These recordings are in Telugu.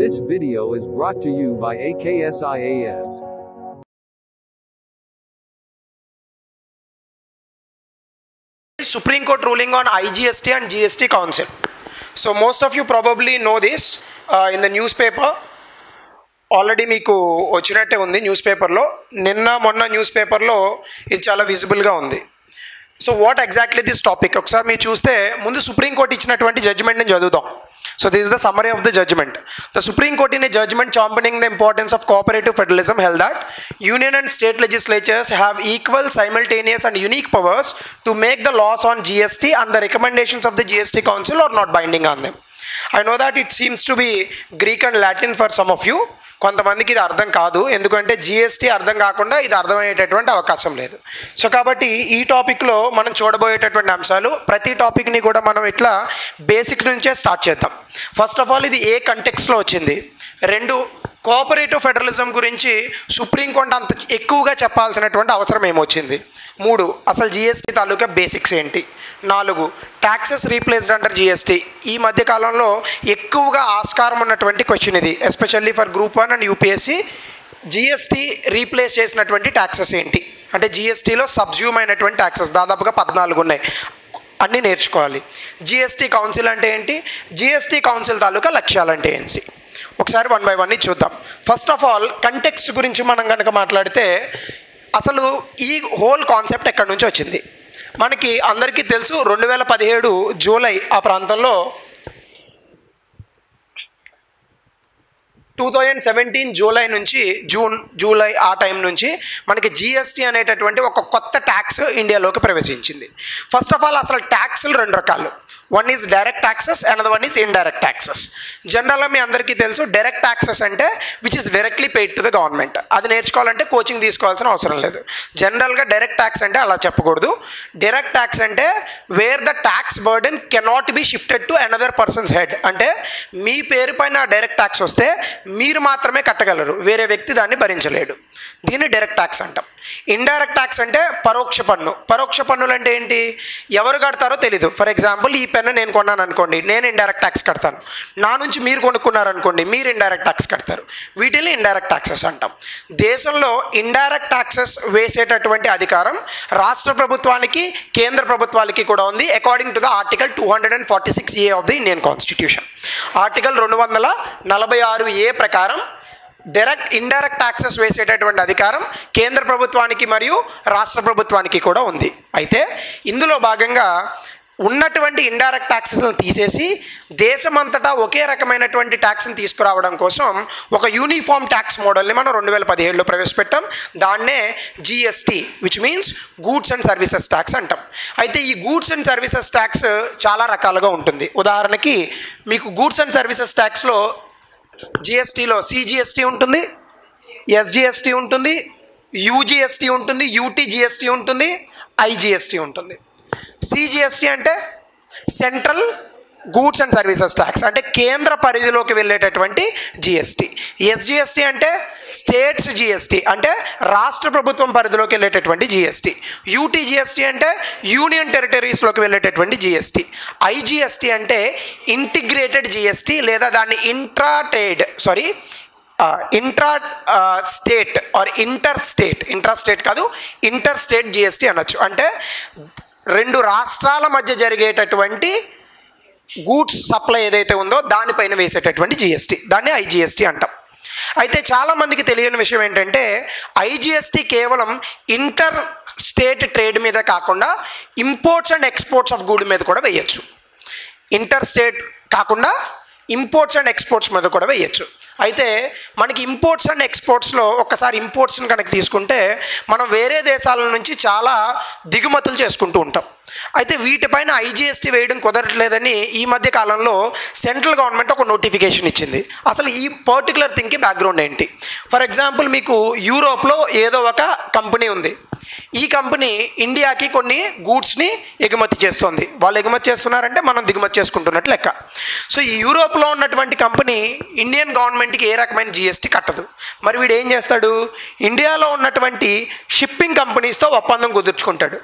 This video is brought to you by AKSIAS. Supreme Court ruling on IGST and GST Council. So most of you probably know this uh, in the newspaper. Already మీకు వచ్చినట్టే ఉంది న్యూస్ పేపర్లో నిన్న మొన్న న్యూస్ పేపర్లో ఇది చాలా విజిబుల్గా ఉంది so what exactly this topic ఒకసారి మీరు చూస్తే ముందు సుప్రీంకోర్టు ఇచ్చినటువంటి జడ్జ్మెంట్ని చదువుతాం so this is the summary of the judgment the supreme court in a judgment championing the importance of cooperative federalism held that union and state legislatures have equal simultaneous and unique powers to make the laws on GST and the recommendations of the GST council are not binding on them I know that it seems to be Greek and Latin for some of you కొంతమందికి ఇది అర్థం కాదు ఎందుకంటే జిఎస్టీ అర్థం కాకుండా ఇది అర్థమయ్యేటటువంటి అవకాశం లేదు సో కాబట్టి ఈ టాపిక్లో మనం చూడబోయేటటువంటి అంశాలు ప్రతి టాపిక్ని కూడా మనం ఇట్లా బేసిక్ నుంచే స్టార్ట్ చేద్దాం ఫస్ట్ ఆఫ్ ఆల్ ఇది ఏ కంటెక్స్లో వచ్చింది రెండు కోఆపరేటివ్ ఫెడరలిజం గురించి సుప్రీంకోర్టు అంత ఎక్కువగా చెప్పాల్సినటువంటి అవసరం ఏమొచ్చింది మూడు అసలు జిఎస్టీ తాలూకా బేసిక్స్ ఏంటి నాలుగు ట్యాక్సెస్ రీప్లేస్డ్ అండర్ జిఎస్టీ ఈ మధ్య కాలంలో ఎక్కువగా ఆస్కారం ఉన్నటువంటి క్వశ్చన్ ఇది especially for group one and UPSC GST replace చేసినటువంటి ట్యాక్సెస్ ఏంటి అంటే జిఎస్టీలో సబ్జ్యూమ్ అయినటువంటి ట్యాక్సెస్ దాదాపుగా పద్నాలుగు ఉన్నాయి అన్నీ నేర్చుకోవాలి జిఎస్టీ కౌన్సిల్ అంటే ఏంటి జిఎస్టీ కౌన్సిల్ తాలూకా లక్ష్యాలు అంటే ఏంటి ఒకసారి వన్ బై వన్ చూద్దాం ఫస్ట్ ఆఫ్ ఆల్ కంటెక్స్ట్ గురించి మనం కనుక మాట్లాడితే అసలు ఈ హోల్ కాన్సెప్ట్ ఎక్కడి నుంచి వచ్చింది మనకి అందరికీ తెలుసు రెండు వేల పదిహేడు జూలై ఆ ప్రాంతంలో టూ థౌజండ్ సెవెంటీన్ జూలై నుంచి జూన్ జూలై ఆ టైం నుంచి మనకి జిఎస్టీ అనేటటువంటి ఒక కొత్త ట్యాక్స్ ఇండియాలోకి ప్రవేశించింది ఫస్ట్ ఆఫ్ ఆల్ అసలు ట్యాక్స్లు రెండు రకాలు one is direct taxes and one is indirect taxes జనరల్గా మీ అందరికీ తెలుసు డైరెక్ట్ ట్యాక్సెస్ అంటే which is directly paid to the government అది నేర్చుకోవాలంటే కోచింగ్ తీసుకోవాల్సిన అవసరం లేదు జనరల్గా డైరెక్ట్ ట్యాక్స్ అంటే అలా చెప్పకూడదు డైరెక్ట్ ట్యాక్స్ అంటే where the tax burden cannot be shifted to another persons head అంటే మీ పేరు పైన డైరెక్ట్ ట్యాక్స్ వస్తే మీరు మాత్రమే కట్టగలరు వేరే వ్యక్తి దాన్ని భరించలేడు దీన్ని డైరెక్ట్ ట్యాక్స్ అంటాం ఇండైరెక్ట్ ట్యాక్స్ అంటే పరోక్ష పన్ను పరోక్ష పన్నులు అంటే ఏంటి ఎవరు కడతారో తెలీదు ఫర్ ఎగ్జాంపుల్ ఈ పెన్ను నేను కొన్నాను అనుకోండి నేను ఇండైరెక్ట్ ట్యాక్స్ కడతాను నా నుంచి మీరు కొనుక్కున్నారు అనుకోండి మీరు ఇండైరెక్ట్ ట్యాక్స్ కడతారు వీటిని ఇండైరెక్ట్ ట్యాక్సెస్ అంటాం దేశంలో ఇండైరెక్ట్ ట్యాక్సెస్ వేసేటటువంటి అధికారం రాష్ట్ర ప్రభుత్వానికి కేంద్ర ప్రభుత్వాలకి కూడా ఉంది according to the article two hundred and forty six A of the Indian constitution article రెండు వందల నలభై ఆరు ఏ ప్రకారం డైరెక్ట్ ఇండైరెక్ట్ ట్యాక్సెస్ వేసేటటువంటి అధికారం కేంద్ర ప్రభుత్వానికి మరియు రాష్ట్ర ప్రభుత్వానికి కూడా ఉంది అయితే ఇందులో భాగంగా ఉన్నటువంటి ఇండైరెక్ట్ ట్యాక్సెస్లను తీసేసి దేశమంతటా ఒకే రకమైనటువంటి ట్యాక్స్ని తీసుకురావడం కోసం ఒక యూనిఫామ్ ట్యాక్స్ మోడల్ని మనం రెండు వేల పదిహేడులో ప్రవేశపెట్టాం దాన్నే GST which means goods and services tax అంటాం అయితే ఈ గూడ్స్ అండ్ సర్వీసెస్ ట్యాక్స్ చాలా రకాలుగా ఉంటుంది ఉదాహరణకి మీకు గూడ్స్ అండ్ సర్వీసెస్ ట్యాక్స్లో జిఎస్టీలో సిజిఎస్టీ ఉంటుంది ఎస్జిఎస్టీ ఉంటుంది యూజిఎస్టీ ఉంటుంది యూటీ జిఎస్టీ ఉంటుంది ఐజిఎస్టీ ఉంటుంది సిజిఎస్టీ అంటే central goods and services tax అంటే కేంద్ర పరిధిలోకి వెళ్ళేటటువంటి జిఎస్టీ ఎస్జిఎస్టీ అంటే స్టేట్స్ జిఎస్టీ అంటే రాష్ట్ర ప్రభుత్వం పరిధిలోకి వెళ్ళేటటువంటి జిఎస్టీ యూటీ జిఎస్టీ అంటే యూనియన్ టెరిటరీస్లోకి వెళ్ళేటటువంటి జిఎస్టీ ఐజిఎస్టీ అంటే ఇంటిగ్రేటెడ్ జిఎస్టీ లేదా దాన్ని intra trade sorry intra state or inter state intra state కాదు ఇంటర్ స్టేట్ జిఎస్టీ అనొచ్చు అంటే రెండు రాష్ట్రాల మధ్య జరిగేటటువంటి గూడ్స్ సప్లై ఏదైతే ఉందో దానిపైన వేసేటటువంటి జిఎస్టీ దాన్ని ఐజిఎస్టీ అంటాం అయితే చాలామందికి తెలియని విషయం ఏంటంటే ఐజిఎస్టీ కేవలం ఇంటర్ స్టేట్ ట్రేడ్ మీద కాకుండా imports and exports of good మీద కూడా వేయచ్చు ఇంటర్ స్టేట్ కాకుండా ఇంపోర్ట్స్ అండ్ ఎక్స్పోర్ట్స్ మీద కూడా వేయచ్చు అయితే మనకి ఇంపోర్ట్స్ అండ్ ఎక్స్పోర్ట్స్లో ఒక్కసారి ఇంపోర్ట్స్ని కనుక తీసుకుంటే మనం వేరే దేశాల నుంచి చాలా దిగుమతులు చేసుకుంటూ ఉంటాం అయితే వీటిపైన ఐజిఎస్టీ వేయడం కుదరట్లేదని ఈ మధ్య కాలంలో సెంట్రల్ గవర్నమెంట్ ఒక నోటిఫికేషన్ ఇచ్చింది అసలు ఈ పర్టికులర్ థింగ్కి బ్యాక్గ్రౌండ్ ఏంటి ఫర్ ఎగ్జాంపుల్ మీకు యూరోప్లో ఏదో ఒక కంపెనీ ఉంది ఈ కంపెనీ ఇండియాకి కొన్ని గూడ్స్ని ఎగుమతి చేస్తుంది వాళ్ళు ఎగుమతి చేస్తున్నారంటే మనం దిగుమతి చేసుకుంటున్నట్టు లెక్క సో ఈ యూరోప్లో ఉన్నటువంటి కంపెనీ ఇండియన్ గవర్నమెంట్కి ఏ రకమైన జిఎస్టీ కట్టదు మరి వీడు ఏం చేస్తాడు ఇండియాలో ఉన్నటువంటి షిప్పింగ్ కంపెనీస్తో ఒప్పందం కుదుర్చుకుంటాడు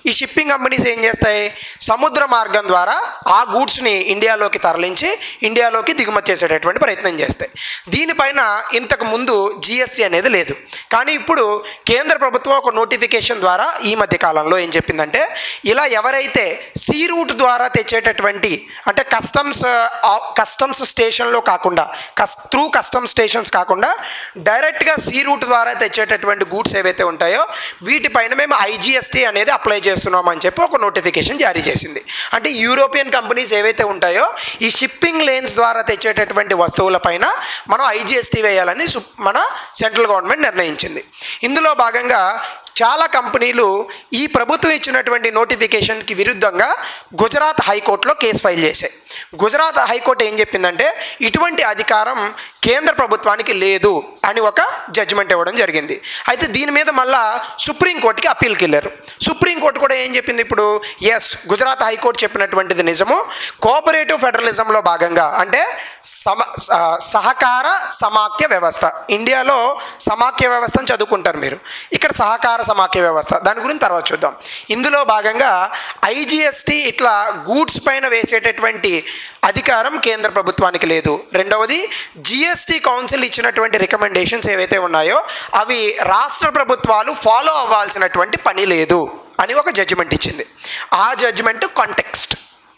ఈ షిప్పింగ్ కంపెనీస్ ఏం చేస్తాయి సముద్ర మార్గం ద్వారా ఆ గూడ్స్ని ఇండియాలోకి తరలించి ఇండియాలోకి దిగుమతి చేసేటటువంటి ప్రయత్నం చేస్తాయి దీనిపైన ఇంతకు ముందు జిఎస్టీ అనేది లేదు కానీ ఇప్పుడు కేంద్ర ప్రభుత్వం ఒక నోటిఫికేషన్ ద్వారా ఈ మధ్య కాలంలో ఏం చెప్పిందంటే ఇలా ఎవరైతే సీ రూట్ ద్వారా తెచ్చేటటువంటి అంటే కస్టమ్స్ కస్టమ్స్ స్టేషన్లో కాకుండా కస్ త్రూ కస్టమ్స్ స్టేషన్స్ కాకుండా డైరెక్ట్గా సీ రూట్ ద్వారా తెచ్చేటటువంటి గూడ్స్ ఏవైతే ఉంటాయో వీటిపైన మేము ఐజిఎస్టీ అనేది అప్లై చేస్తున్నాం అని చెప్పి ఒక నోటిఫికేషన్ జారీ చేసింది అంటే యూరోపియన్ కంపెనీస్ ఏవైతే ఉంటాయో ఈ షిప్పింగ్ లేన్స్ ద్వారా తెచ్చేటటువంటి వస్తువులపైన మనం ఐజిఎస్టీ వేయాలని సు- మన సెంట్రల్ గవర్నమెంట్ నిర్ణయించింది ఇందులో భాగంగా చాలా కంపెనీలు ఈ ప్రభుత్వం ఇచ్చినటువంటి నోటిఫికేషన్కి విరుద్ధంగా గుజరాత్ హైకోర్టులో కేసు ఫైల్ చేశాయి గుజరాత్ హైకోర్టు ఏం చెప్పిందంటే ఇటువంటి అధికారం కేంద్ర ప్రభుత్వానికి లేదు అని ఒక జడ్జిమెంట్ ఇవ్వడం జరిగింది అయితే దీని మీద మళ్ళా సుప్రీంకోర్టుకి అప్పీల్కి వెళ్ళారు సుప్రీంకోర్టు కూడా ఏం చెప్పింది ఇప్పుడు ఎస్ గుజరాత్ హైకోర్టు చెప్పినటువంటిది నిజము కోఆపరేటివ్ ఫెడరలిజంలో భాగంగా అంటే సమ స- సహకార సమాఖ్య వ్యవస్థ ఇండియాలో సమాఖ్య వ్యవస్థను చదువుకుంటారు మీరు ఇక్కడ సహకార సమాఖ్య వ్యవస్థ దాని గురించి తర్వాత చూద్దాం ఇందులో భాగంగా ఐజిఎస్టీ ఇట్లా గూడ్స్ పైన వేసేటటువంటి అధికారం కేంద్ర ప్రభుత్వానికి లేదు రెండవది జిఎస్టీ కౌన్సిల్ ఇచ్చినటువంటి రికమెండేషన్స్ ఏవైతే ఉన్నాయో అవి రాష్ట్ర ప్రభుత్వాలు ఫాలో అవ్వాల్సినటువంటి పని లేదు అని ఒక జడ్జిమెంట్ ఇచ్చింది ఆ జడ్జిమెంట్ కాంటెక్స్ట్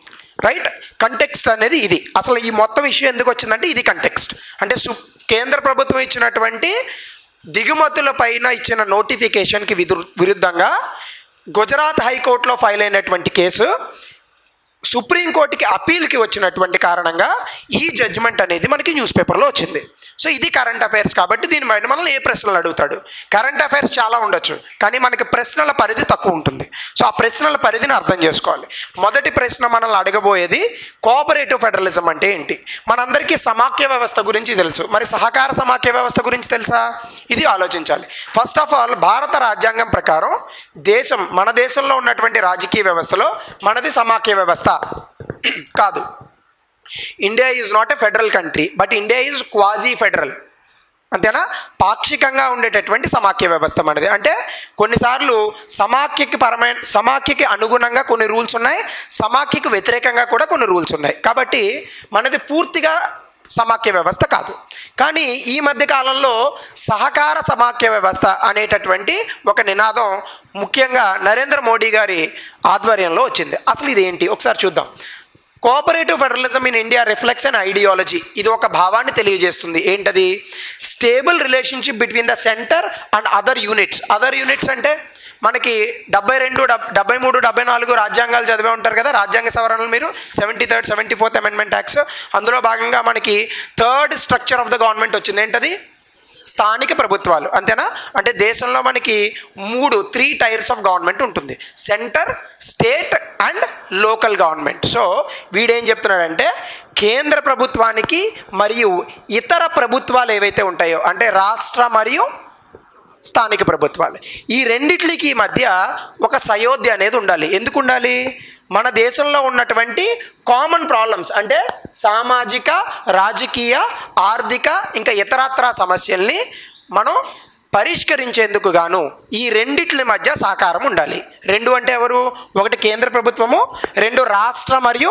రైట్ కంటెక్స్ట్ అనేది ఇది అసలు ఈ మొత్తం ఇష్యూ ఎందుకు వచ్చిందంటే ఇది కంటెక్స్ట్ అంటే సు కేంద్ర ప్రభుత్వం ఇచ్చినటువంటి దిగుమతుల పైన ఇచ్చిన నోటిఫికేషన్కి విదు విరుద్ధంగా గుజరాత్ హైకోర్టులో ఫైల్ అయినటువంటి కేసు సుప్రీంకోర్టుకి అపీల్కి వచ్చినటువంటి కారణంగా ఈ జడ్జిమెంట్ అనేది మనకి న్యూస్ పేపర్లో వచ్చింది సో ఇది కరెంట్ అఫైర్స్ కాబట్టి దీనిపైన మనల్ని ఏ ప్రశ్నలు అడుగుతాడు కరెంట్ అఫైర్స్ చాలా ఉండొచ్చు కానీ మనకి ప్రశ్నల పరిధి తక్కువ ఉంటుంది సో ఆ ప్రశ్నల పరిధిని అర్థం చేసుకోవాలి మొదటి ప్రశ్న మనల్ని అడగబోయేది కోఆపరేటివ్ ఫెడరలిజం అంటే ఏంటి మనందరికీ సమాఖ్య వ్యవస్థ గురించి తెలుసు మరి సహకార సమాఖ్య వ్యవస్థ గురించి తెలుసా ఇది ఆలోచించాలి ఫస్ట్ ఆఫ్ ఆల్ భారత రాజ్యాంగం ప్రకారం దేశం మన దేశంలో ఉన్నటువంటి రాజకీయ వ్యవస్థలో మనది సమాఖ్య వ్యవస్థ కాదు India is not a federal country but India is quasi federal అంతేనా పాక్షికంగా ఉండేటటువంటి సమాఖ్య వ్యవస్థ మనది అంటే కొన్నిసార్లు సమాఖ్యకి పరమైన సమాఖ్యకి అనుగుణంగా కొన్ని రూల్స్ ఉన్నాయి సమాఖ్యకి వ్యతిరేకంగా కూడా కొన్ని రూల్స్ ఉన్నాయి కాబట్టి మనది పూర్తిగా సమాఖ్య వ్యవస్థ కాదు కానీ ఈ మధ్య కాలంలో సహకార సమాఖ్య వ్యవస్థ అనేటటువంటి ఒక నినాదం ముఖ్యంగా నరేంద్ర మోడీ గారి ఆధ్వర్యంలో వచ్చింది అసలు ఇది ఏంటి ఒకసారి చూద్దాం cooperative federalism in India reflects and ideology ఇది ఒక భావాన్ని తెలియజేస్తుంది ఏంటది stable relationship between the centre and other units other units అంటే మనకి డెబ్బై రెండు డబ్- డెబ్బై మూడు డెబ్బై నాలుగు రాజ్యాంగాలు చదివే ఉంటారు కదా రాజ్యాంగ సవరణలు మీరు seventy third seventy fourth amendment acts అందులో భాగంగా మనకి third structure of the government వచ్చింది ఏంటది స్థానిక ప్రభుత్వాలు అంతేనా అంటే దేశంలో మనకి మూడు త్రీ టైర్స్ ఆఫ్ గవర్నమెంట్ ఉంటుంది centre state and local government so వీడేం చెప్తున్నాడంటే కేంద్ర ప్రభుత్వానికి మరియు ఇతర ప్రభుత్వాలు ఏవైతే ఉంటాయో అంటే రాష్ట్ర మరియు స్థానిక ప్రభుత్వాలు ఈ రెండిట్లకి మధ్య ఒక సయోధ్య అనేది ఉండాలి ఎందుకు ఉండాలి మన దేశంలో ఉన్నటువంటి కామన్ ప్రాబ్లమ్స్ అంటే సామాజిక రాజకీయ ఆర్థిక ఇంకా ఇతరత్రా సమస్యల్ని మనం పరిష్కరించేందుకు గాను ఈ రెండిట్ల మధ్య సహకారం ఉండాలి రెండు అంటే ఎవరు ఒకటి కేంద్ర ప్రభుత్వము రెండు రాష్ట్ర మరియు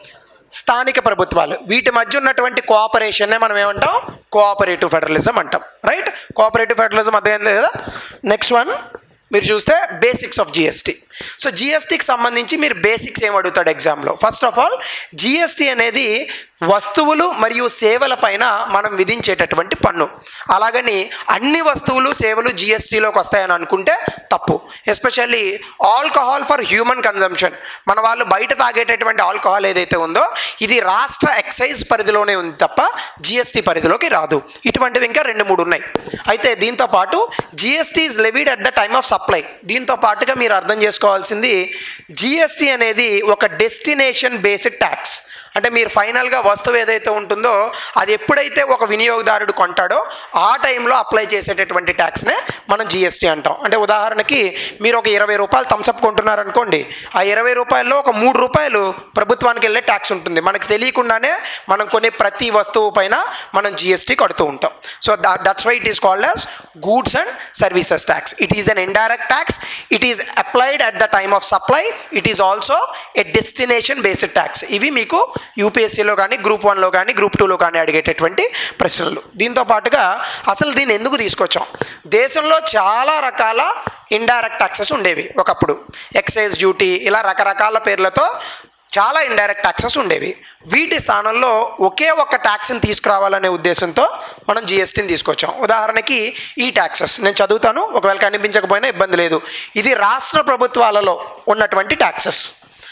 స్థానిక ప్రభుత్వాలు వీటి మధ్య ఉన్నటువంటి కోఆపరేషన్నే మనం ఏమంటాం కోఆపరేటివ్ ఫెడరలిజం అంటాం రైట్ కోఆపరేటివ్ ఫెడరలిజం అర్థమైంది కదా నెక్స్ట్ వన్ మీరు చూస్తే బేసిక్స్ ఆఫ్ జిఎస్టీ సో జిఎస్టీకి సంబంధించి మీరు బేసిక్స్ ఏం అడుగుతాడు ఎగ్జామ్లో ఫస్ట్ ఆఫ్ ఆల్ జిఎస్టీ అనేది వస్తువులు మరియు సేవల పైన మనం విధించేటటువంటి పన్ను అలాగని అన్ని వస్తువులు సేవలు జిఎస్టీలోకి వస్తాయని అనుకుంటే తప్పు especially alcohol for human consumption మన వాళ్ళు బయట తాగేటటువంటి ఆల్కహాల్ ఏదైతే ఉందో ఇది రాష్ట్ర ఎక్సైజ్ పరిధిలోనే ఉంది తప్ప జిఎస్టీ పరిధిలోకి రాదు ఇటువంటివి ఇంకా రెండు మూడు ఉన్నాయి అయితే దీంతో పాటు GST is levied at the time of supply దీంతో పాటుగా మీరు అర్థం చేసుకోవాల్సింది జిఎస్టీ అనేది ఒక డెస్టినేషన్ బేస్డ్ ట్యాక్స్ అంటే మీరు ఫైనల్గా వస్తువు ఏదైతే ఉంటుందో అది ఎప్పుడైతే ఒక వినియోగదారుడు కొంటాడో ఆ టైంలో అప్లై చేసేటటువంటి ట్యాక్స్నే మనం జిఎస్టీ అంటాం అంటే ఉదాహరణకి మీరు ఒక ఇరవై రూపాయలు థమ్స్అప్ కొంటున్నారు అనుకోండి ఆ ఇరవై రూపాయల్లో ఒక మూడు రూపాయలు ప్రభుత్వానికి వెళ్ళే ట్యాక్స్ ఉంటుంది మనకు తెలియకుండానే మనం కొనే ప్రతి వస్తువు పైన మనం జిఎస్టీ కడుతూ ఉంటాం so that's why it is called as goods and services tax it is an indirect tax it is applied at the time of supply it is also a destination based tax ఇవి మీకు యూపీఎస్సీలో కానీ గ్రూప్ వన్లో కానీ గ్రూప్ టూలో కానీ అడిగేటటువంటి ప్రశ్నలు దీంతో పాటుగా అసలు దీన్ని ఎందుకు తీసుకొచ్చాం దేశంలో చాలా రకాల ఇండైరెక్ట్ ట్యాక్సెస్ ఉండేవి ఒకప్పుడు ఎక్సైజ్ డ్యూటీ ఇలా రకరకాల పేర్లతో చాలా ఇండైరెక్ట్ ట్యాక్సెస్ ఉండేవి వీటి స్థానంలో ఒకే ఒక్క ట్యాక్స్ని తీసుకురావాలనే ఉద్దేశంతో మనం జిఎస్టీని తీసుకొచ్చాం ఉదాహరణకి ఈ ట్యాక్సెస్ నేను చదువుతాను ఒకవేళ కనిపించకపోయినా ఇబ్బంది లేదు ఇది రాష్ట్ర ప్రభుత్వాలలో ఉన్నటువంటి ట్యాక్సెస్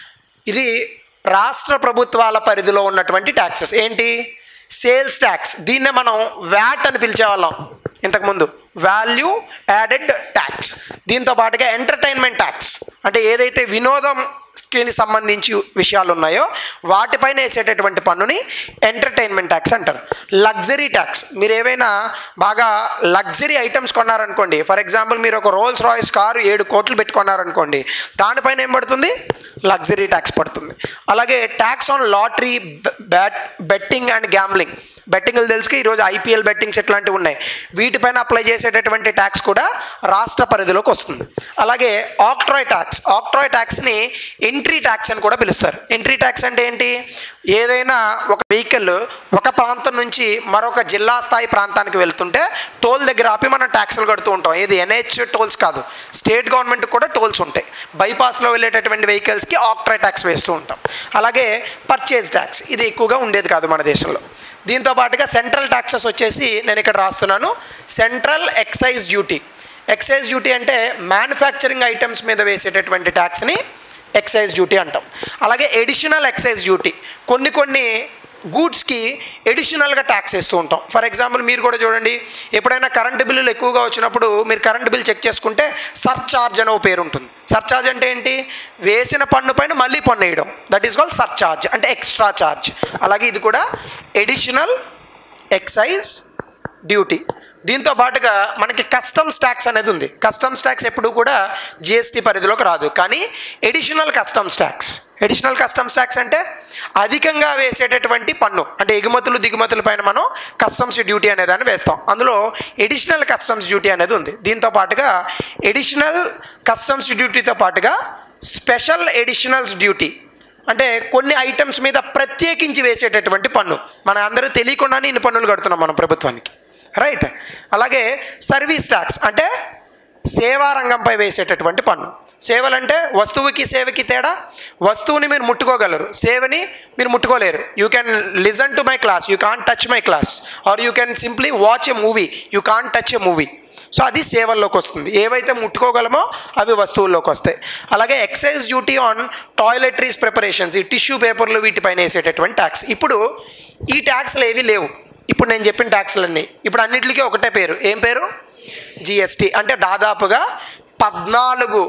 ఇది రాష్ట్ర ప్రభుత్వాల పరిధిలో ఉన్నటువంటి ట్యాక్సెస్ ఏంటి సేల్స్ ట్యాక్స్ దీన్నే మనం వ్యాట్ అని పిలిచేవాళ్ళం ఇంతకుముందు వాల్యూ యాడెడ్ ట్యాక్స్ దీంతో పాటుగా ఎంటర్టైన్మెంట్ ట్యాక్స్ అంటే ఏదైతే వినోదం కి సంబంధించి విషయాలు ఉన్నాయో వాటిపైన వేసేటటువంటి పన్నుని ఎంటర్టైన్మెంట్ ట్యాక్స్ అంటారు లగ్జరీ ట్యాక్స్ మీరు ఏవైనా బాగా లగ్జరీ ఐటమ్స్ కొన్నారనుకోండి ఫర్ ఎగ్జాంపుల్ మీరు ఒక రోల్స్ రాయిస్ కారు ఏడు కోట్లు పెట్టుకున్నారనుకోండి దానిపైన ఏం పడుతుంది లగ్జరీ ట్యాక్స్ పడుతుంది అలాగే tax on lottery bet betting and gambling బెట్టింగ్లు తెలుసుకు ఈరోజు ఐపీఎల్ బెట్టింగ్స్ ఇట్లాంటివి ఉన్నాయి వీటిపైన అప్లై చేసేటటువంటి ట్యాక్స్ కూడా రాష్ట్ర పరిధిలోకి వస్తుంది అలాగే ఆక్ట్రాయ్ ట్యాక్స్ ఆక్ట్రాయ్ ట్యాక్స్ని ఎంట్రీ ట్యాక్స్ అని కూడా పిలుస్తారు ఎంట్రీ ట్యాక్స్ అంటే ఏంటి ఏదైనా ఒక వెహికల్ ఒక ప్రాంతం నుంచి మరొక జిల్లా స్థాయి ప్రాంతానికి వెళ్తుంటే టోల్ దగ్గర ఆపి మనం ట్యాక్సులు కడుతూ ఉంటాం ఇది ఎన్హెచ్ టోల్స్ కాదు స్టేట్ గవర్నమెంట్ కూడా టోల్స్ ఉంటాయి బైపాస్లో వెళ్ళేటటువంటి వెహికల్స్కి ఆక్ట్రాయ్ ట్యాక్స్ వేస్తూ ఉంటాం అలాగే పర్చేజ్ ట్యాక్స్ ఇది ఎక్కువగా ఉండేది కాదు మన దేశంలో దీంతో పాటుగా సెంట్రల్ ట్యాక్సెస్ వచ్చేసి నేను ఇక్కడ రాస్తున్నాను central excise duty excise duty అంటే మ్యానుఫ్యాక్చరింగ్ ఐటమ్స్ మీద వేసేటటువంటి ట్యాక్స్ని ఎక్సైజ్ డ్యూటీ అంటాం అలాగే ఎడిషనల్ ఎక్సైజ్ డ్యూటీ కొన్ని కొన్ని గూడ్స్కి ఎడిషనల్గా ట్యాక్స్ వేస్తూ ఉంటాం ఫర్ ఎగ్జాంపుల్ మీరు కూడా చూడండి ఎప్పుడైనా కరెంటు బిల్లులు ఎక్కువగా వచ్చినప్పుడు మీరు కరెంటు బిల్ చెక్ చేసుకుంటే సర్చార్జ్ అనే ఒక పేరు ఉంటుంది సర్చార్జ్ అంటే ఏంటి వేసిన పన్ను పైన మళ్ళీ పన్ను వేయడం దట్ ఈస్ కాల్డ్ సర్చార్జ్ అంటే ఎక్స్ట్రా చార్జ్ అలాగే ఇది కూడా ఎడిషనల్ ఎక్సైజ్ డ్యూటీ దీంతో పాటుగా మనకి కస్టమ్స్ ట్యాక్స్ అనేది ఉంది కస్టమ్స్ ట్యాక్స్ ఎప్పుడు కూడా జిఎస్టీ పరిధిలోకి రాదు కానీ additional customs tax additional customs tax అంటే అధికంగా వేసేటటువంటి పన్ను అంటే ఎగుమతులు దిగుమతుల పైన మనం కస్టమ్స్ డ్యూటీ అనే దాన్ని వేస్తాం అందులో ఎడిషనల్ కస్టమ్స్ డ్యూటీ అనేది ఉంది దీంతో పాటుగా ఎడిషనల్ కస్టమ్స్ డ్యూటీతో పాటుగా స్పెషల్ ఎడిషనల్స్ డ్యూటీ అంటే కొన్ని ఐటమ్స్ మీద ప్రత్యేకించి వేసేటటువంటి పన్ను మన అందరూ తెలియకుండానే ఇన్ని పన్నులు కడుతున్నాం మనం ప్రభుత్వానికి రైట్ అలాగే సర్వీస్ ట్యాక్స్ అంటే సేవా రంగంపై వేసేటటువంటి పన్ను సేవలంటే వస్తువుకి సేవకి తేడా వస్తువుని మీరు ముట్టుకోగలరు సేవని మీరు ముట్టుకోలేరు you can listen to my class you can touch my class or you can simply watch a movie you can touch a movie so అది సేవల్లోకి వస్తుంది ఏవైతే ముట్టుకోగలమో అవి వస్తువుల్లోకి వస్తాయి అలాగే excise duty on toiletries preparations ఈ టిష్యూ పేపర్లు వీటిపైన వేసేటటువంటి ట్యాక్స్ ఇప్పుడు ఈ ట్యాక్స్లు ఏవి లేవు ఇప్పుడు నేను చెప్పిన ట్యాక్స్లన్నీ ఇప్పుడు అన్నిటికీ ఒకటే పేరు ఏం పేరు జిఎస్టీ అంటే దాదాపుగా పద్నాలుగు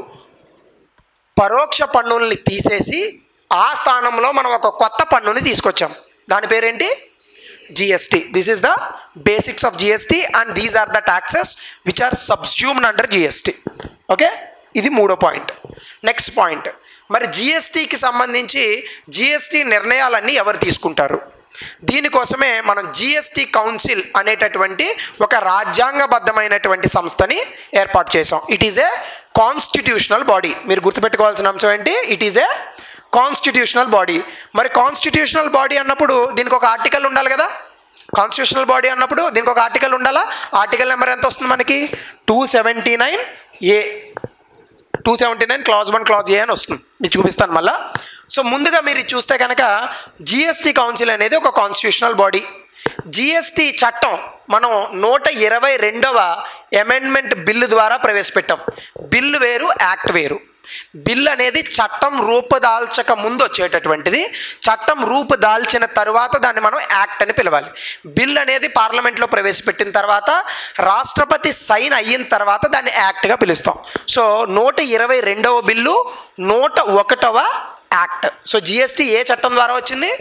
పరోక్ష పన్నుల్ని తీసేసి ఆ స్థానంలో మనం ఒక కొత్త పన్నుని తీసుకొచ్చాం దాని పేరేంటి GST this is the basics of GST and these are the taxes which are subsumed under GST okay ఇది మూడో పాయింట్ నెక్స్ట్ పాయింట్ మరి జిఎస్టీకి సంబంధించి జిఎస్టీ నిర్ణయాలన్నీ ఎవరు తీసుకుంటారు దీనికోసమే మనం జిఎస్టీ కౌన్సిల్ అనేటటువంటి ఒక రాజ్యాంగబద్ధమైనటువంటి సంస్థని ఏర్పాటు చేసాం it is a constitutional body మీరు గుర్తుపెట్టుకోవాల్సిన అంశం ఏంటి it is a constitutional body మరి కాన్స్టిట్యూషనల్ బాడీ అన్నప్పుడు దీనికి ఒక ఆర్టికల్ ఉండాలి కదా కాన్స్టిట్యూషనల్ బాడీ అన్నప్పుడు దీనికి ఒక ఆర్టికల్ ఉండాలా ఆర్టికల్ నెంబర్ ఎంత వస్తుంది మనకి two seventy nine A two seventy nine clause one clause A అని వస్తుంది మీకు చూపిస్తాను మళ్ళా సో ముందుగా మీరు ఇది చూస్తే కనుక జిఎస్టీ కౌన్సిల్ అనేది ఒక కాన్స్టిట్యూషనల్ బాడీ జిఎస్టీ చట్టం మనం నూట ఇరవై రెండవ అమెండ్మెంట్ బిల్లు ద్వారా ప్రవేశపెట్టాం బిల్లు వేరు యాక్ట్ వేరు బిల్ అనేది చట్టం రూపుదాల్చక ముందు వచ్చేటటువంటిది చట్టం రూపుదాల్చిన తర్వాత దాన్ని మనం యాక్ట్ అని పిలవాలి బిల్ అనేది పార్లమెంట్లో ప్రవేశపెట్టిన తర్వాత రాష్ట్రపతి సైన్ అయిన తర్వాత దాన్ని యాక్ట్గా పిలుస్తాం సో నూట ఇరవై రెండవ బిల్లు నూట ఒకటవ యాక్ట్ సో జిఎస్టీ ఏ చట్టం ద్వారా వచ్చింది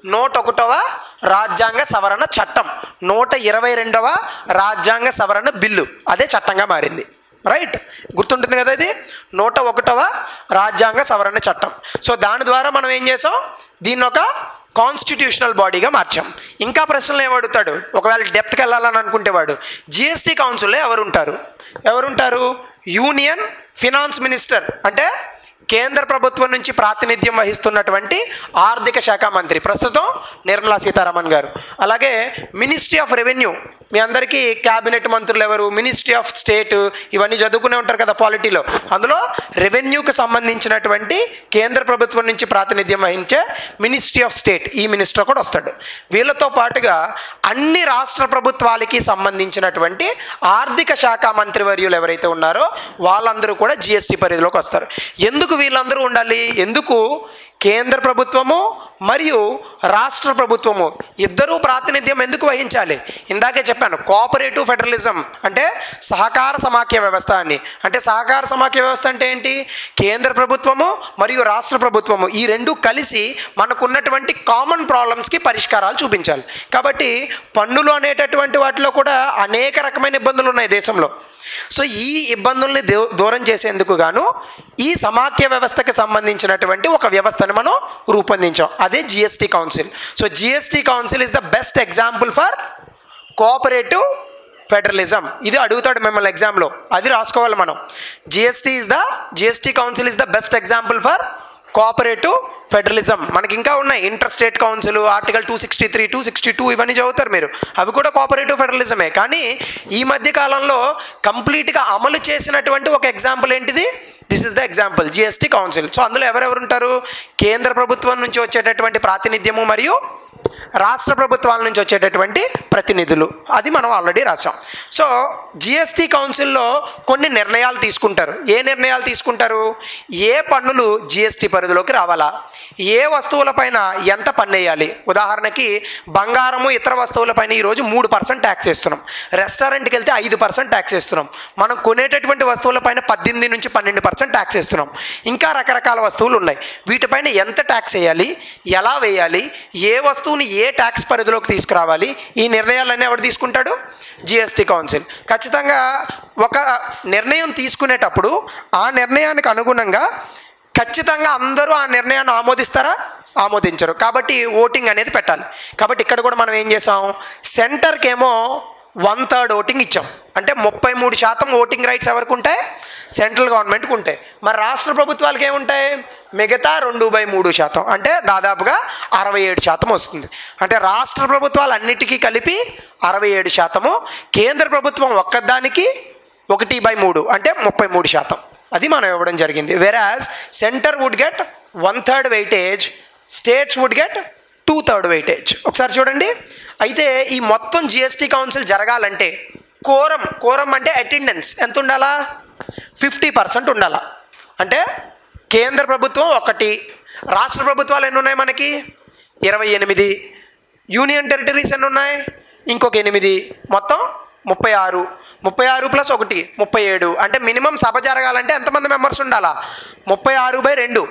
నూట ఒకటవ రాజ్యాంగ సవరణ చట్టం నూట ఇరవై రెండవ రాజ్యాంగ సవరణ బిల్లు అదే చట్టంగా మారింది రైట్ గుర్తుంటుంది కదా ఇది నూట ఒకటవ రాజ్యాంగ సవరణ చట్టం సో దాని ద్వారా మనం ఏం చేసాం దీన్ని ఒక కాన్స్టిట్యూషనల్ బాడీగా మార్చాం ఇంకా ప్రశ్నలు ఏమడుగుతాడు ఒకవేళ డెప్త్కి వెళ్ళాలని అనుకుంటే వాడు జిఎస్టీ కౌన్సిల్లో ఎవరు ఉంటారు ఎవరుంటారు యూనియన్ ఫినాన్స్ మినిస్టర్ అంటే కేంద్ర ప్రభుత్వం నుంచి ప్రాతినిధ్యం వహిస్తున్నటువంటి ఆర్థిక శాఖ మంత్రి ప్రస్తుతం నిర్మలా సీతారామన్ గారు అలాగే మినిస్ట్రీ ఆఫ్ రెవెన్యూ మీ అందరికీ క్యాబినెట్ మంత్రులు ఎవరు మినిస్ట్రీ ఆఫ్ స్టేట్ ఇవన్నీ చదువుకునే ఉంటారు కదా పాలిటీలో అందులో రెవెన్యూకి సంబంధించినటువంటి కేంద్ర ప్రభుత్వం నుంచి ప్రాతినిధ్యం వహించే మినిస్ట్రీ ఆఫ్ స్టేట్ ఈ మినిస్టర్ కూడా వస్తాడు వీళ్ళతో పాటుగా అన్ని రాష్ట్ర ప్రభుత్వాలకి సంబంధించినటువంటి ఆర్థిక శాఖ మంత్రివర్యులు ఎవరైతే ఉన్నారో వాళ్ళందరూ కూడా జిఎస్టీ పరిధిలోకి వస్తారు ఎందుకు వీళ్ళందరూ ఉండాలి ఎందుకు కేంద్ర ప్రభుత్వము మరియు రాష్ట్ర ప్రభుత్వము ఇద్దరూ ప్రాతినిధ్యం ఎందుకు వహించాలి ఇందాకే చెప్పాను కోఆపరేటివ్ ఫెడరలిజం అంటే సహకార సమాఖ్య వ్యవస్థ అని అంటే సహకార సమాఖ్య వ్యవస్థ అంటే ఏంటి కేంద్ర ప్రభుత్వము మరియు రాష్ట్ర ప్రభుత్వము ఈ రెండు కలిసి మనకున్నటువంటి కామన్ ప్రాబ్లమ్స్కి పరిష్కారాలు చూపించాలి కాబట్టి పన్నులు అనేటటువంటి వాటిలో కూడా అనేక రకమైన ఇబ్బందులు ఉన్నాయి దేశంలో సో ఈ ఇబ్బందుల్ని దో దూరం చేసేందుకు గాను ఈ సమాఖ్య వ్యవస్థకి సంబంధించినటువంటి ఒక వ్యవస్థను మనం రూపొందించాం అదే GST council so GST council is the best example for cooperative federalism ఇది అడుగుతాడు మిమ్మల్ని ఎగ్జామ్లో అది రాసుకోవాలి మనం GST is the GST council is the best example for cooperative federalism మనకి ఇంకా ఉన్నాయి inter state council article two sixty three two sixty two ఇవన్నీ చదువుతారు మీరు అవి కూడా కోఆపరేటివ్ ఫెడరలిజమే కానీ ఈ మధ్య కాలంలో కంప్లీట్గా అమలు చేసినటువంటి ఒక ఎగ్జాంపుల్ ఏంటిది this is the example GST council so అందులో ఎవరెవరు ఉంటారు కేంద్ర ప్రభుత్వం నుంచి వచ్చేటటువంటి ప్రాతినిధ్యము మరియు రాష్ట్ర ప్రభుత్వాల నుంచి వచ్చేటటువంటి ప్రతినిధులు అది మనం ఆల్రెడీ రాసాం సో జిఎస్టీ కౌన్సిల్లో కొన్ని నిర్ణయాలు తీసుకుంటారు ఏ నిర్ణయాలు తీసుకుంటారు ఏ పన్నులు జిఎస్టీ పరిధిలోకి రావాలా ఏ వస్తువులపైన ఎంత పన్ను వేయాలి ఉదాహరణకి బంగారము ఇతర వస్తువులపైన ఈరోజు మూడు పర్సెంట్ ట్యాక్స్ వేస్తున్నాం రెస్టారెంట్కి వెళ్తే ఐదు పర్సెంట్ ట్యాక్స్ వేస్తున్నాం మనం కొనేటటువంటి వస్తువులపైన పద్దెనిమిది నుంచి పన్నెండు పర్సెంట్ ట్యాక్స్ వేస్తున్నాం ఇంకా రకరకాల వస్తువులు ఉన్నాయి వీటిపైన ఎంత ట్యాక్స్ వేయాలి ఎలా వేయాలి ఏ వస్తువుని ఏ ట్యాక్స్ పరిధిలోకి తీసుకురావాలి ఈ నిర్ణయాలన్నీ ఎవరు తీసుకుంటాడు జిఎస్టీ కౌన్సిల్ ఖచ్చితంగా ఒక నిర్ణయం తీసుకునేటప్పుడు ఆ నిర్ణయానికి అనుగుణంగా ఖచ్చితంగా అందరూ ఆ నిర్ణయాన్ని ఆమోదిస్తారా ఆమోదించరు కాబట్టి ఓటింగ్ అనేది పెట్టాలి కాబట్టి ఇక్కడ కూడా మనం ఏం చేసాం సెంటర్కి ఏమో వన్ థర్డ్ ఓటింగ్ ఇచ్చాం అంటే ముప్పై మూడు శాతం ఓటింగ్ రైట్స్ ఎవరికి ఉంటాయి సెంట్రల్ గవర్నమెంట్కి ఉంటాయి మరి రాష్ట్ర ప్రభుత్వాలకి ఏముంటాయి మిగతా రెండు బై మూడు శాతం అంటే దాదాపుగా అరవై ఏడు శాతం వస్తుంది అంటే రాష్ట్ర ప్రభుత్వాలు అన్నిటికీ కలిపి అరవై ఏడు శాతము కేంద్ర ప్రభుత్వం ఒక్కదానికి ఒకటి బై మూడు అంటే ముప్పై మూడు శాతం అది మనం ఇవ్వడం జరిగింది whereas centre would get one third weightage states would get two third weightage ఒకసారి చూడండి అయితే ఈ మొత్తం జిఎస్టీ కౌన్సిల్ జరగాలంటే కోరం కోరం అంటే అటెండెన్స్ ఎంత ఉండాలా ఫిఫ్టీ పర్సెంట్ ఉండాలా అంటే కేంద్ర ప్రభుత్వం ఒకటి రాష్ట్ర ప్రభుత్వాలు ఎన్ని ఉన్నాయి మనకి ఇరవై ఎనిమిది యూనియన్ టెరిటరీస్ ఎన్ని ఉన్నాయి ఇంకొక ఎనిమిది మొత్తం ముప్పై ఆరు ముప్పై ఆరు ప్లస్ ఒకటి ముప్పై ఏడు అంటే మినిమం సభ జరగాలంటే ఎంతమంది మెంబర్స్ ఉండాలా ముప్పై ఆరు బై రెండు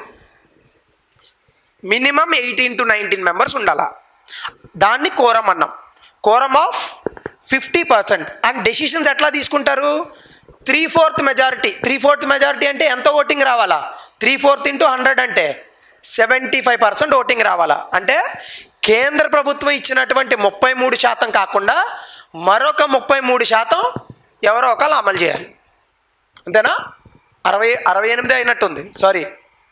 minimum eighteen to nineteen members ఉండాలా దాన్ని కోరం అన్నాం quorum of fifty percent and decisions ఎట్లా తీసుకుంటారు three fourth majority three fourth majority అంటే ఎంత ఓటింగ్ రావాలా త్రీ ఫోర్త్ ఇంటూ హండ్రెడ్ అంటే సెవెంటీ ఫైవ్ పర్సెంట్ ఓటింగ్ రావాలా అంటే కేంద్ర ప్రభుత్వం ఇచ్చినటువంటి ముప్పై మూడు శాతం కాకుండా మరొక ముప్పై మూడు శాతం ఎవరో ఒకరు అమలు చేయాలి అంతేనా అరవై అరవై ఎనిమిది అయినట్టుంది సారీ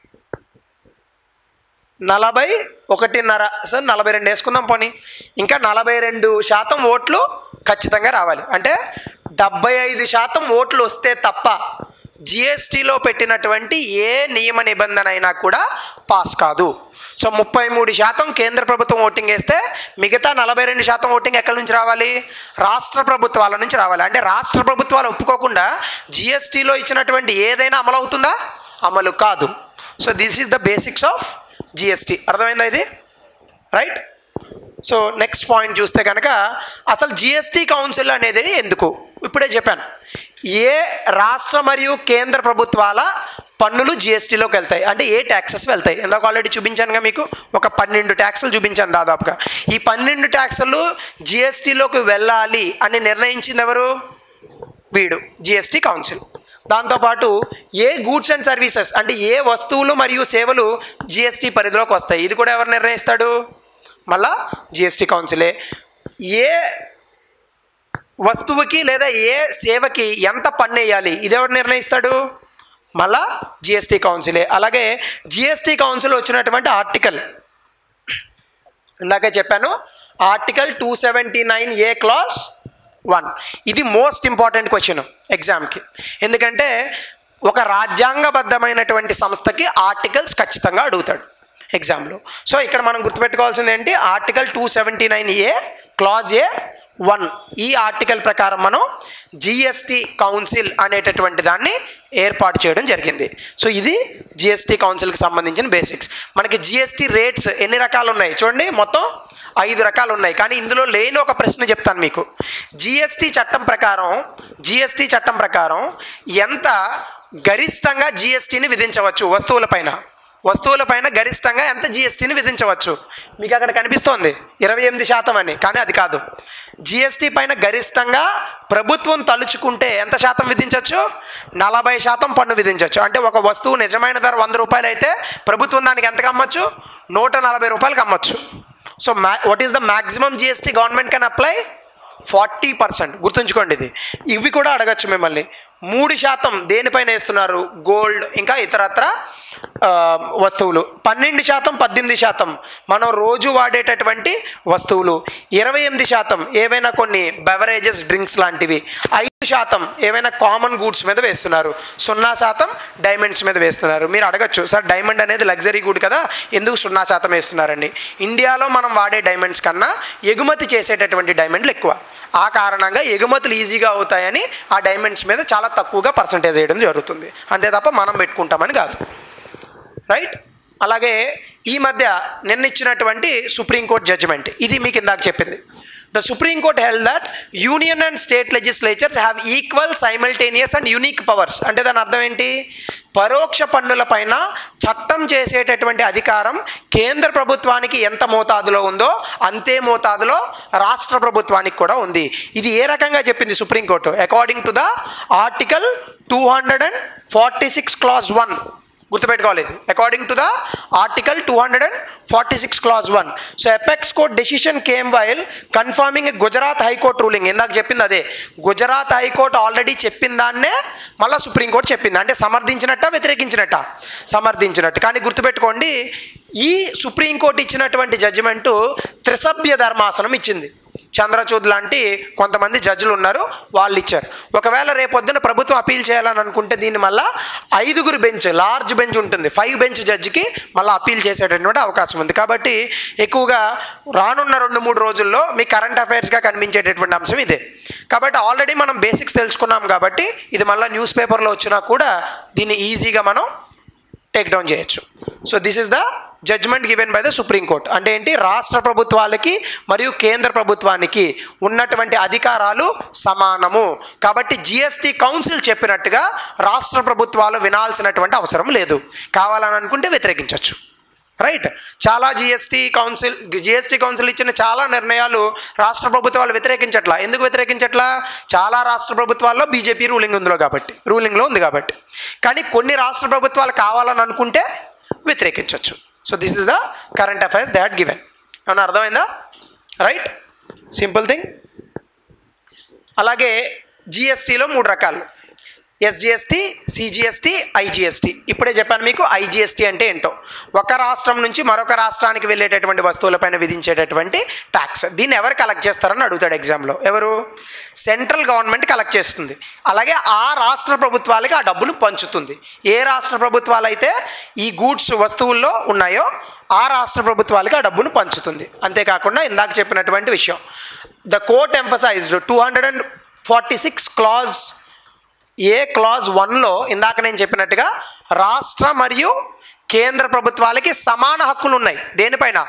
నలభై ఒకటిన్నర సార్ నలభై రెండు వేసుకుందాం పోనీ ఇంకా నలభై రెండు శాతం ఓట్లు ఖచ్చితంగా రావాలి అంటే డెబ్బై ఐదు శాతం ఓట్లు వస్తే తప్ప జిఎస్టీలో పెట్టినటువంటి ఏ నియమ నిబంధన అయినా కూడా పాస్ కాదు సో ముప్పై మూడు శాతం కేంద్ర ప్రభుత్వం ఓటింగ్ వేస్తే మిగతా నలభై రెండు శాతం ఓటింగ్ ఎక్కడి నుంచి రావాలి రాష్ట్ర ప్రభుత్వాల నుంచి రావాలి అంటే రాష్ట్ర ప్రభుత్వాలు ఒప్పుకోకుండా జిఎస్టీలో ఇచ్చినటువంటి ఏదైనా అమలు అవుతుందా అమలు కాదు so this is the basics of GST అర్థమైందా ఇది రైట్ సో నెక్స్ట్ పాయింట్ చూస్తే కనుక అసలు జిఎస్టీ కౌన్సిల్ అనేది ఎందుకు ఇప్పుడే చెప్పాను ఏ రాష్ట్ర మరియు కేంద్ర ప్రభుత్వాల పన్నులు జిఎస్టీలోకి వెళ్తాయి అంటే ఏ ట్యాక్సెస్ వెళ్తాయి ఇందాక ఆల్రెడీ చూపించానుగా మీకు ఒక పన్నెండు ట్యాక్సులు చూపించాను దాదాపుగా ఈ పన్నెండు ట్యాక్సులు జిఎస్టీలోకి వెళ్ళాలి అని నిర్ణయించింది ఎవరు వీడు జిఎస్టీ కౌన్సిల్ దాంతోపాటు ఏ గూడ్స్ అండ్ సర్వీసెస్ అంటే ఏ వస్తువులు మరియు సేవలు జిఎస్టీ పరిధిలోకి వస్తాయి ఇది కూడా ఎవరు నిర్ణయిస్తాడు మళ్ళా జిఎస్టీ కౌన్సిలే ఏ వస్తువుకి లేదా ఏ సేవకి ఎంత పన్ను వేయాలి ఇది ఎవరు నిర్ణయిస్తాడు మళ్ళా జిఎస్టీ కౌన్సిలే అలాగే జిఎస్టీ కౌన్సిల్ వచ్చినటువంటి ఆర్టికల్ ఇందాకే చెప్పాను article two seventy nine A clause one ఇది మోస్ట్ ఇంపార్టెంట్ క్వశ్చన్ ఎగ్జామ్కి ఎందుకంటే ఒక రాజ్యాంగబద్ధమైనటువంటి సంస్థకి ఆర్టికల్స్ ఖచ్చితంగా అడుగుతాడు ఎగ్జామ్లో సో ఇక్కడ మనం గుర్తుపెట్టుకోవాల్సింది ఏంటి article two seventy nine A clause A one ఈ ఆర్టికల్ ప్రకారం మనం జిఎస్టీ కౌన్సిల్ అనేటటువంటి దాన్ని ఏర్పాటు చేయడం జరిగింది సో ఇది జిఎస్టీ కౌన్సిల్కి సంబంధించిన బేసిక్స్ మనకి జిఎస్టీ రేట్స్ ఎన్ని రకాలు ఉన్నాయి చూడండి మొత్తం ఐదు రకాలు ఉన్నాయి కానీ ఇందులో లేని ఒక ప్రశ్న చెప్తాను మీకు జిఎస్టీ చట్టం ప్రకారం జిఎస్టీ చట్టం ప్రకారం ఎంత గరిష్టంగా జిఎస్టీని విధించవచ్చు వస్తువులపైన వస్తువులపైన గరిష్టంగా ఎంత జిఎస్టీని విధించవచ్చు మీకు అక్కడ కనిపిస్తోంది ఇరవై ఎనిమిది శాతం అని కానీ అది కాదు జిఎస్టీ పైన గరిష్టంగా ప్రభుత్వం తలుచుకుంటే ఎంత శాతం విధించవచ్చు నలభై శాతం పన్ను విధించవచ్చు అంటే ఒక వస్తువు నిజమైన ధర వంద రూపాయలు అయితే ప్రభుత్వం దానికి ఎంతకు అమ్మచ్చు నూట నలభై రూపాయలకి అమ్మచ్చు so ma what is the maximum GST government can apply forty percent గుర్తుంచుకోండి ఇది ఇవి కూడా అడగచ్చు మిమ్మల్ని మూడు శాతం దేనిపైన వేస్తున్నారు గోల్డ్ ఇంకా ఇతరత్ర ఆ, వస్తువులు పన్నెండు శాతం పద్దెనిమిది శాతం మనం రోజు వాడేటటువంటి వస్తువులు ఇరవై ఎనిమిది శాతం ఏవైనా కొన్ని బెవరేజెస్ డ్రింక్స్ లాంటివి ఐదు శాతం ఏవైనా కామన్ గూడ్స్ మీద వేస్తున్నారు సున్నా శాతం డైమండ్స్ మీద వేస్తున్నారు మీరు అడగచ్చు సార్ డైమండ్ అనేది లగ్జరీ గుడ్ కదా ఎందుకు సున్నా శాతం వేస్తున్నారండి ఇండియాలో మనం వాడే డైమండ్స్ కన్నా ఎగుమతి చేసేటటువంటి డైమండ్లు ఎక్కువ ఆ కారణంగా ఎగుమతులు ఈజీగా అవుతాయని ఆ డైమండ్స్ మీద చాలా తక్కువగా పర్సంటేజ్ వేయడం జరుగుతుంది అంతే తప్ప మనం పెట్టుకుంటామని కాదు రైట్ అలాగే ఈ మధ్య నిన్న ఇచ్చినటువంటి సుప్రీంకోర్టు జడ్జిమెంట్ ఇది మీకు ఇందాక చెప్పింది the supreme court held that union and state legislatures have equal simultaneous and unique powers అంటే దాని అర్థం ఏంటి పరోక్ష పన్నుల పైన చట్టం చేసేటటువంటి అధికారం కేంద్ర ప్రభుత్వానికి ఎంత మోతాదులో ఉందో అంతే మోతాదులో రాష్ట్ర ప్రభుత్వానికి కూడా ఉంది ఇది ఏ రకంగా చెప్పింది supreme court according to the article two hundred and forty six clause one గుర్తుపెట్టుకోవాలి ఇది according to the article two hundred and forty six clause one so apex court decision came while confirming Gujarat high court ruling ఇందాక చెప్పింది అదే గుజరాత్ హైకోర్టు ఆల్రెడీ చెప్పిన దాన్నే మళ్ళీ సుప్రీంకోర్టు చెప్పింది అంటే సమర్థించినట్ట వ్యతిరేకించినట్ట సమర్థించినట్టు కానీ గుర్తుపెట్టుకోండి ఈ సుప్రీంకోర్టు ఇచ్చినటువంటి జడ్జిమెంటు త్రిసభ్య ధర్మాసనం ఇచ్చింది చంద్రచూడ్ లాంటి కొంతమంది జడ్జిలు ఉన్నారు వాళ్ళు ఇచ్చారు ఒకవేళ రేపొద్దున ప్రభుత్వం అపీల్ చేయాలని అనుకుంటే దీన్ని మళ్ళా ఐదుగురు బెంచ్ లార్జ్ బెంచ్ ఉంటుంది ఫైవ్ బెంచ్ జడ్జికి మళ్ళీ అపీల్ చేసేటటువంటి అవకాశం ఉంది కాబట్టి ఎక్కువగా రానున్న రెండు మూడు రోజుల్లో మీ కరెంట్ అఫైర్స్గా కనిపించేటటువంటి అంశం ఇదే కాబట్టి ఆల్రెడీ మనం బేసిక్స్ తెలుసుకున్నాం కాబట్టి ఇది మళ్ళీ న్యూస్ పేపర్లో వచ్చినా కూడా దీన్ని ఈజీగా మనం టేక్ డౌన్ చేయొచ్చు so this is the judgement given by the supreme court అంటే ఏంటి రాష్ట్ర ప్రభుత్వాలకి మరియు కేంద్ర ప్రభుత్వానికి ఉన్నటువంటి అధికారాలు సమానము కాబట్టి జిఎస్టీ కౌన్సిల్ చెప్పినట్టుగా రాష్ట్ర ప్రభుత్వాలు వినాల్సినటువంటి అవసరం లేదు కావాలని అనుకుంటే వ్యతిరేకించవచ్చు రైట్ చాలా జిఎస్టీ కౌన్సిల్ జిఎస్టీ కౌన్సిల్ ఇచ్చిన చాలా నిర్ణయాలు రాష్ట్ర ప్రభుత్వాలు వ్యతిరేకించట్లా ఎందుకు వ్యతిరేకించట్లా చాలా రాష్ట్ర ప్రభుత్వాల్లో బీజేపీ రూలింగ్ ఉందిలో కాబట్టి రూలింగ్లో ఉంది కాబట్టి కానీ కొన్ని రాష్ట్ర ప్రభుత్వాలు కావాలని అనుకుంటే వ్యతిరేకించవచ్చు so this is the current affairs they had given ఏమన్నా అర్థమైందా రైట్ సింపుల్ థింగ్ అలాగే జిఎస్టీలో మూడు రకాలు ఎస్జిఎస్టీ సిజిఎస్టీ ఐజిఎస్టీ ఇప్పుడే చెప్పాను మీకు ఐజిఎస్టీ అంటే ఏంటో ఒక రాష్ట్రం నుంచి మరొక రాష్ట్రానికి వెళ్ళేటటువంటి వస్తువులపైన విధించేటటువంటి ట్యాక్స్ దీన్ని ఎవరు కలెక్ట్ చేస్తారని అడుగుతాడు ఎగ్జామ్లో ఎవరు సెంట్రల్ గవర్నమెంట్ కలెక్ట్ చేస్తుంది అలాగే ఆ రాష్ట్ర ప్రభుత్వాలకి ఆ డబ్బులు పంచుతుంది ఏ రాష్ట్ర ప్రభుత్వాలు అయితే ఈ గూడ్స్ వస్తువుల్లో ఉన్నాయో ఆ రాష్ట్ర ప్రభుత్వాలకి ఆ డబ్బును పంచుతుంది అంతేకాకుండా ఇందాక చెప్పినటువంటి విషయం the court emphasized two hundred and forty six clause A clause వన్లో ఇందాక నేను చెప్పినట్టుగా రాష్ట్ర మరియు కేంద్ర ప్రభుత్వాలకి సమాన హక్కులు ఉన్నాయి దేనిపైన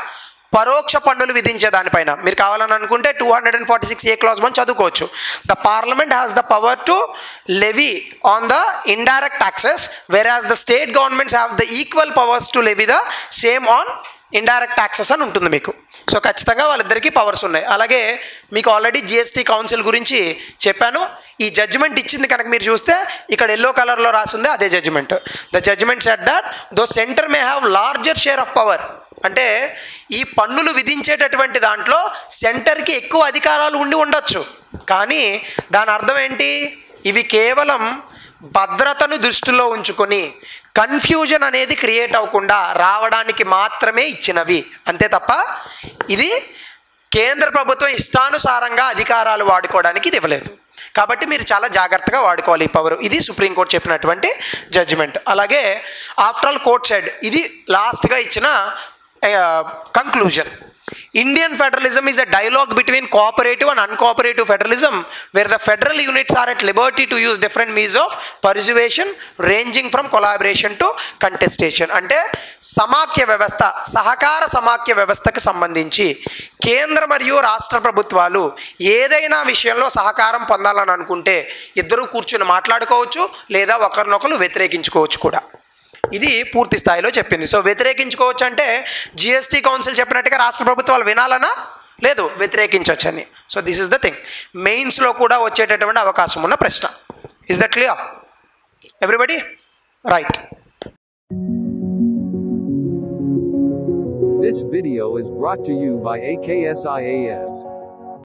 పరోక్ష పన్నులు విధించే దానిపైన మీరు కావాలని అనుకుంటే two hundred and forty six A clause one చదువుకోవచ్చు the parliament has the power to levy on the indirect taxes whereas the state governments have the equal powers to levy the same on indirect taxes అని ఉంటుంది మీకు సో ఖచ్చితంగా వాళ్ళిద్దరికీ పవర్స్ ఉన్నాయి అలాగే మీకు ఆల్రెడీ జిఎస్టీ కౌన్సిల్ గురించి చెప్పాను ఈ జడ్జిమెంట్ ఇచ్చింది కనుక మీరు చూస్తే ఇక్కడ ఎల్లో కలర్లో రాసింది అదే judgement the judgement set that though centre may have larger share of power అంటే ఈ పన్నులు విధించేటటువంటి దాంట్లో సెంటర్కి ఎక్కువ అధికారాలు ఉండి ఉండొచ్చు కానీ దాని అర్థం ఏంటి ఇవి కేవలం భద్రతను దృష్టిలో ఉంచుకొని కన్ఫ్యూజన్ అనేది క్రియేట్ అవ్వకుండా రావడానికి మాత్రమే ఇచ్చినవి అంతే తప్ప ఇది కేంద్ర ప్రభుత్వం ఇష్టానుసారంగా అధికారాలు వాడుకోవడానికి ఇది ఇవ్వలేదు కాబట్టి మీరు చాలా జాగ్రత్తగా వాడుకోవాలి ఈ పవర్ ఇది సుప్రీంకోర్టు చెప్పినటువంటి జడ్జిమెంట్ అలాగే ఆఫ్టర్ ఆల్ కోర్ట్ సైడ్ ఇది లాస్ట్గా ఇచ్చిన conclusion Indian federalism is a dialogue between cooperative and uncooperative federalism where the federal units are at liberty to use different means of persuasion ranging from collaboration to contestation అంటే సమాఖ్య వ్యవస్థ సహకార సమాఖ్య వ్యవస్థకు సంబంధించి కేంద్ర మరియు రాష్ట్ర ప్రభుత్వాలు ఏదైనా విషయంలో సహకారం పొందాలని అనుకుంటే ఇద్దరు కూర్చుని మాట్లాడుకోవచ్చు లేదా ఒకరినొకరు వ్యతిరేకించుకోవచ్చు కూడా ఇది పూర్తి స్థాయిలో చెప్పింది సో వ్యతిరేకించుకోవచ్చు అంటే జిఎస్టీ కౌన్సిల్ చెప్పినట్టుగా రాష్ట్ర ప్రభుత్వాలు వినాలనా లేదు వ్యతిరేకించవచ్చని so this is the thing మెయిన్స్లో కూడా వచ్చేటటువంటి అవకాశం ఉన్న ప్రశ్న is that clear everybody right This video is brought to you by AKSIAS.